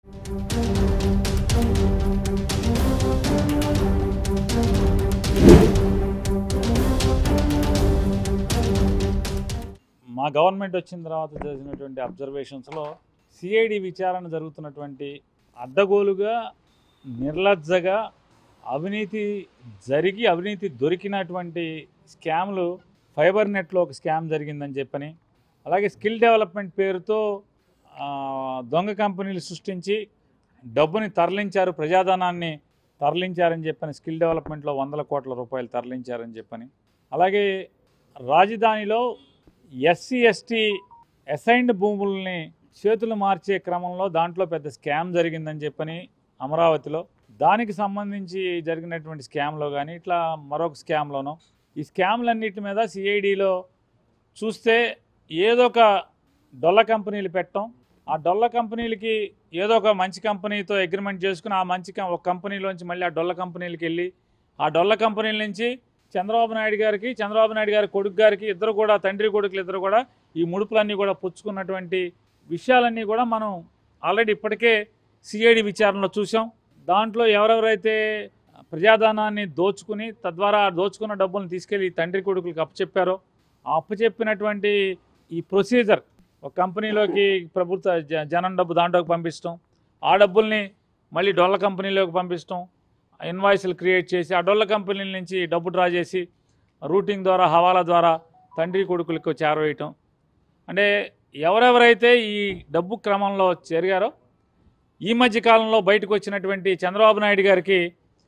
మా గవర్నమెంట్ వచ్చిన తర్వాత చేసినటువంటి అబ్జర్వేషన్స్లో సిఐడి విచారణ జరుగుతున్నటువంటి అడ్డగోలుగా నిర్లజ్జగా అవినీతి జరిగి అవినీతి దొరికినటువంటి స్కామ్లు ఫైబర్ నెట్లో ఒక స్కామ్ జరిగిందని చెప్పని అలాగే స్కిల్ డెవలప్మెంట్ పేరుతో ఆ, దొంగ కంపెనీలు సృష్టించి డబ్బుని తరలించారు ప్రజాధనాన్ని తరలించారని చెప్పని స్కిల్ డెవలప్మెంట్లో వందల కోట్ల రూపాయలు తరలించారని చెప్పని అలాగే రాజధానిలో ఎస్సీ ఎస్టీ అసైన్డ్ భూముల్ని చేతులు మార్చే క్రమంలో దాంట్లో పెద్ద స్కామ్ జరిగిందని చెప్పని అమరావతిలో దానికి సంబంధించి జరిగినటువంటి స్కామ్లో కానీ ఇట్లా మరొక స్కామ్లోనో ఈ స్కామ్లన్నిటి మీద సిఐడిలో చూస్తే ఏదో ఒక డొల్ల కంపెనీలు పెట్టడం ఆ డొల్ల కంపెనీలకి ఏదో ఒక మంచి కంపెనీతో అగ్రిమెంట్ చేసుకుని ఆ మంచి కం- ఒక కంపెనీలోంచి మళ్ళీ ఆ డొల్ల కంపెనీలకి వెళ్ళి ఆ డొల్ల కంపెనీల నుంచి చంద్రబాబు నాయుడు గారికి చంద్రబాబు నాయుడు గారి కొడుకు గారికి ఇద్దరు కూడా తండ్రి కొడుకులు ఇద్దరు కూడా ఈ ముడుపులన్నీ కూడా పుచ్చుకున్నటువంటి విషయాలన్నీ కూడా మనం ఆల్రెడీ ఇప్పటికే సిఐడి విచారణలో చూసాం దాంట్లో ఎవరెవరైతే ప్రజాధనాన్ని దోచుకుని తద్వారా ఆ దోచుకున్న డబ్బులను తీసుకెళ్లి తండ్రి కొడుకులకు అప్పచెప్పారో ఆ అప్పచెప్పినటువంటి ఈ ప్రొసీజర్ ఒక కంపెనీలోకి ప్రభుత్వ జ- జనం డబ్బు దాంట్లోకి పంపించడం ఆ డబ్బుల్ని మళ్ళీ డొల్ల కంపెనీలోకి పంపించడం ఇన్వాయిస్లు క్రియేట్ చేసి ఆ డొల్ల కంపెనీల నుంచి డబ్బు డ్రా చేసి రూటింగ్ ద్వారా హవాలా ద్వారా తండ్రి కొడుకులకు చేరవేయటం అంటే ఎవరెవరైతే ఈ డబ్బు క్రమంలో జరిగారో ఈ మధ్య కాలంలో బయటకు వచ్చినటువంటి చంద్రబాబు నాయుడు గారికి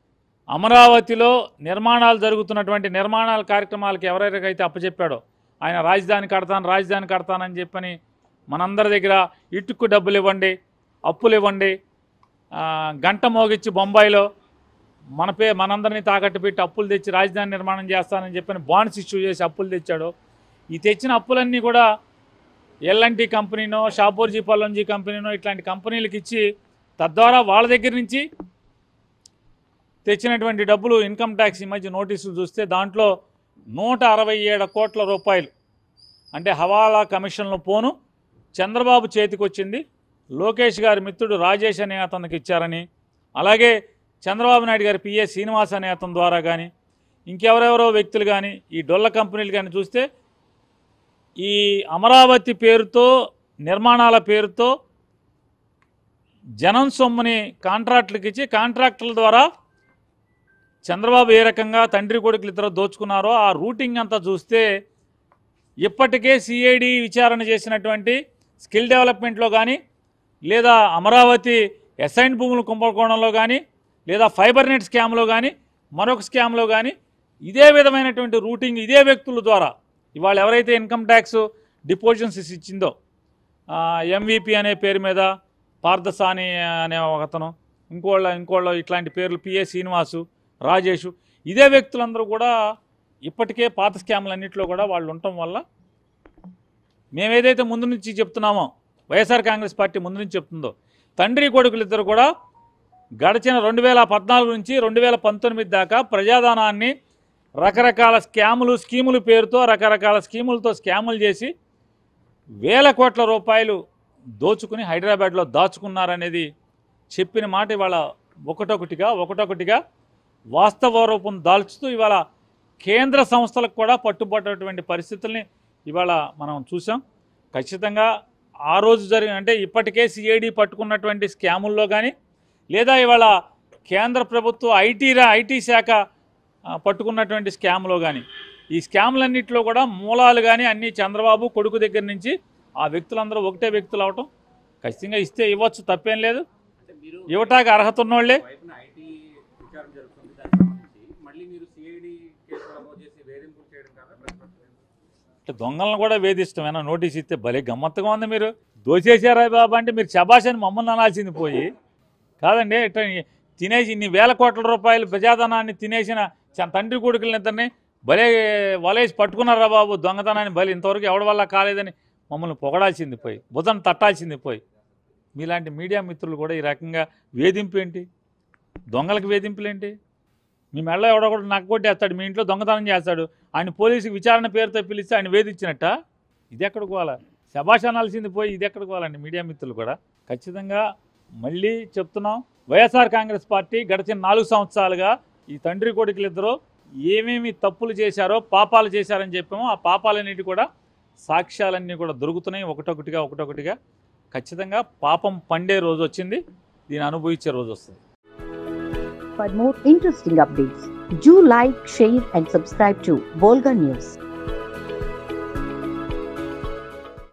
అమరావతిలో నిర్మాణాలు జరుగుతున్నటువంటి నిర్మాణాల కార్యక్రమాలకు ఎవరెవరికైతే అప్పచెప్పాడో ఆయన రాజధాని కడతాను రాజధాని కడతానని చెప్పని మనందరి దగ్గర ఇటుక్కు డబ్బులు ఇవ్వండి అప్పులు ఇవ్వండి ఆ, గంట మోగిచ్చి బొంబాయిలో మన పే మనందరినీ తాకట్టు పెట్టి అప్పులు తెచ్చి రాజధాని నిర్మాణం చేస్తానని చెప్పని బాండ్స్ ఇష్యూ చేసి అప్పులు తెచ్చాడు ఈ తెచ్చిన అప్పులన్నీ కూడా ఎల్ఎన్టీ కంపెనీనో షాపూర్జీ పల్లంజీ కంపెనీనో ఇట్లాంటి కంపెనీలకు ఇచ్చి తద్వారా వాళ్ళ దగ్గర నుంచి తెచ్చినటువంటి డబ్బులు ఇన్కమ్ ట్యాక్స్ ఈ మధ్య నోటీసులు చూస్తే దాంట్లో నూట అరవై ఏడు కోట్ల రూపాయలు అంటే హవాలా కమిషన్లో పోను చంద్రబాబు చేతికి వచ్చింది లోకేష్ గారి మిత్రుడు రాజేష్ అనే అతనికి ఇచ్చారని అలాగే చంద్రబాబు నాయుడు గారి పిఏ శ్రీనివాస్ అనే అతని ద్వారా కానీ ఇంకెవరెవరో వ్యక్తులు కానీ ఈ డొల్ల కంపెనీలు కానీ చూస్తే ఈ అమరావతి పేరుతో నిర్మాణాల పేరుతో జనం సొమ్ముని కాంట్రాక్టులకు ఇచ్చి కాంట్రాక్టుల ద్వారా చంద్రబాబు ఏ రకంగా తండ్రి కొడుకులు ఇద్దరు దోచుకున్నారో ఆ రూటింగ్ అంతా చూస్తే ఇప్పటికే సిఐడి విచారణ చేసినటువంటి స్కిల్ డెవలప్మెంట్లో కానీ లేదా అమరావతి అసైన్ భూముల కుంభకోణంలో కానీ లేదా ఫైబర్ నెట్ స్కామ్లో కానీ మరొక స్కామ్లో కానీ ఇదే విధమైనటువంటి రూటింగ్ ఇదే వ్యక్తుల ద్వారా ఇవాళ ఎవరైతే ఇన్కమ్ ట్యాక్స్ డిపోజిషన్స్ ఇచ్చిందో ఎంవిపి అనే పేరు మీద పార్థసాని అనే ఒక అతను ఇంకోళ్ళ ఇంకోళ్ళ ఇట్లాంటి పేర్లు పిఏ శ్రీనివాసు రాజేషు ఇదే వ్యక్తులందరూ కూడా ఇప్పటికే పాత స్కామ్లన్నింటిలో కూడా వాళ్ళు ఉండటం వల్ల మేము ఏదైతే ముందు నుంచి చెప్తున్నామో వైఎస్ఆర్ కాంగ్రెస్ పార్టీ ముందు నుంచి చెప్తుందో తండ్రి కొడుకులిద్దరు కూడా గడిచిన రెండు వేల పద్నాలుగు నుంచి రెండు వేల పంతొమ్మిది దాకా ప్రజాధనాన్ని రకరకాల స్కాములు స్కీముల పేరుతో రకరకాల స్కీములతో స్కాములు చేసి వేల కోట్ల రూపాయలు దోచుకుని హైదరాబాద్లో దాచుకున్నారనేది చెప్పిన మాట ఇవాళ ఒకటొకటిగా ఒకటొకటిగా వాస్తవ రూపం దాల్చుతూ ఇవాళ కేంద్ర సంస్థలకు కూడా పట్టుబట్టేటువంటి పరిస్థితుల్ని ఇవాళ మనం చూసాం ఖచ్చితంగా ఆ రోజు జరిగిన అంటే ఇప్పటికే సిఐడి పట్టుకున్నటువంటి స్కాముల్లో కానీ లేదా ఇవాళ కేంద్ర ప్రభుత్వ ఐటీ రా ఐటీ శాఖ ఆ, పట్టుకున్నటువంటి స్కామ్లో కానీ ఈ స్కామ్లన్నింటిలో కూడా మూలాలు కానీ అన్నీ చంద్రబాబు కొడుకు దగ్గర నుంచి ఆ వ్యక్తులందరూ ఒకటే వ్యక్తులు అవటం ఖచ్చితంగా ఇస్తే ఇవ్వచ్చు తప్పేం లేదు అంటే మీరు ఇవ్వటానికి అర్హత ఉన్నోళ్ళే వైపున ఐటీ విచారణ జరుగుతుంది దానికి సంబంధించి మళ్ళీ మీరు సిఐడి కేసు నమోదు చేసి వేధింపులు చేయడం కాదా ప్రతిపక్షం అంటే దొంగలను కూడా వేధిష్టమేనా నోటీస్ ఇస్తే భలే గమ్మత్తుగా ఉంది మీరు దోచేశారా బాబా అంటే మీరు శబాష్ అని మమ్మల్ని అనాల్సింది పోయి కాదండి ఇట్లా తినేసి ఇన్ని వేల కోట్ల రూపాయలు ప్రజాధనాన్ని తినేసిన చ- తండ్రి కొడుకులనిద్దరిని భలే వలేసి పట్టుకున్నారా బాబు దొంగతనాన్ని బలి ఇంతవరకు ఎవడి వల్ల కాలేదని మమ్మల్ని పొగడాల్సింది పోయి బుధం తట్టాల్సింది పోయి మీలాంటి మీడియా మిత్రులు కూడా ఈ రకంగా వేధింపు ఏంటి దొంగలకు వేధింపులు ఏంటి మీ మెళ్ళ ఎవడో కూడా నక్క కొట్టేస్తాడు మీ ఇంట్లో దొంగతనం చేస్తాడు ఆయన పోలీసుకి విచారణ పేరుతో పిలిస్తే ఆయన వేధించినట్ట ఇది ఎక్కడికి పోవాలా శభాష్ అనాల్సింది పోయి ఇది ఎక్కడికి పోవాలండి మీడియా మిత్రులు కూడా ఖచ్చితంగా మళ్ళీ చెప్తున్నాం వైఎస్ఆర్ కాంగ్రెస్ పార్టీ గడిచిన నాలుగు సంవత్సరాలుగా ఈ తండ్రి కొడుకులిద్దరూ ఏమేమి తప్పులు చేశారో పాపాలు చేశారని చెప్పామో ఆ పాపాలన్నిటి కూడా సాక్ష్యాలన్నీ కూడా దొరుకుతున్నాయి ఒకటొకటిగా ఒకటొకటిగా ఖచ్చితంగా పాపం పండే రోజు వచ్చింది దీన్ని అనుభవించే రోజు వస్తుంది For more interesting updates, do like, share, and subscribe to Volga News.